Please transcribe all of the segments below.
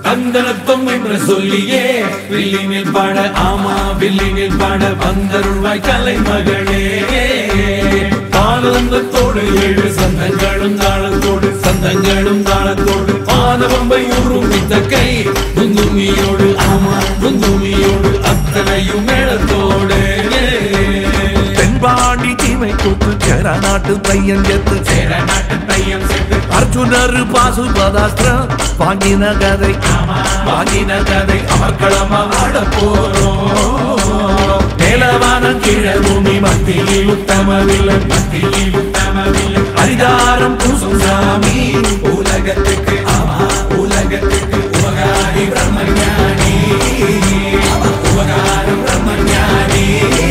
அந்தனத்தம் என்று சொல்லியே வில்லினில் பாட ஆமா வில்லினில் பாட வந்தருள்வாய் கலைமகளே ஆனந்தத்தோடு ஏழு சந்தங்களும் தாளத்தோடு சந்தங்களும் தாளத்தோடு ஆனவம்பை ஊறும் வித்தக்கை குந்துமியோடு ஆமா குந்துமியோடு அத்தனையும் மேளத்தோடு தென்பாண்டி சீமை கூத்து சேர நாட்டு பையன் எத்து சேர நாட்டு தையம் சென்று அர்ஜுனர் பாசுபதாஸ்திரம் வாங்கின கதை வாங்கின கதை அமர்க்களமா ஆட போறோம் மேலவானம் கீழே பூமி மத்தியில் உத்தமவில்லை மத்தியில் உத்தமவில்லை அதிகாரம் பூசும் சாமி உலகத்துக்கு ஆமா உலகத்துக்கு உபகாரி பிரம்மஞானி உபகாரி பிரம்மஞானி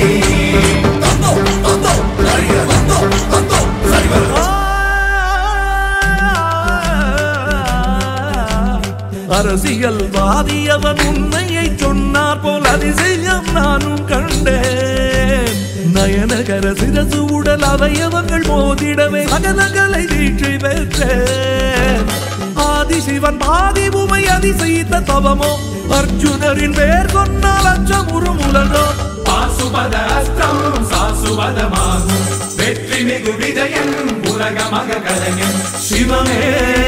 அரசியல் வாதியவன் உண்மையை சொன்னார் போல் அதிசயம் நானும் கண்டேன் நயனகர சிரசு உடல் அவயவங்கள் மோதிடவே அகலகலை வீழ்ச்சி பெற்றேன் ஆதிசிவன் பாதி உமை அதிசயித்த தவமோ அர்ஜுனரின் பேர் சொன்னால் அச்சம் உறும் உலகம் பாசுபத அஸ்திரம் சாசுபதமாகும் வெற்றி மிகு விஜயம் உலகமக கலைஞன் சிவமே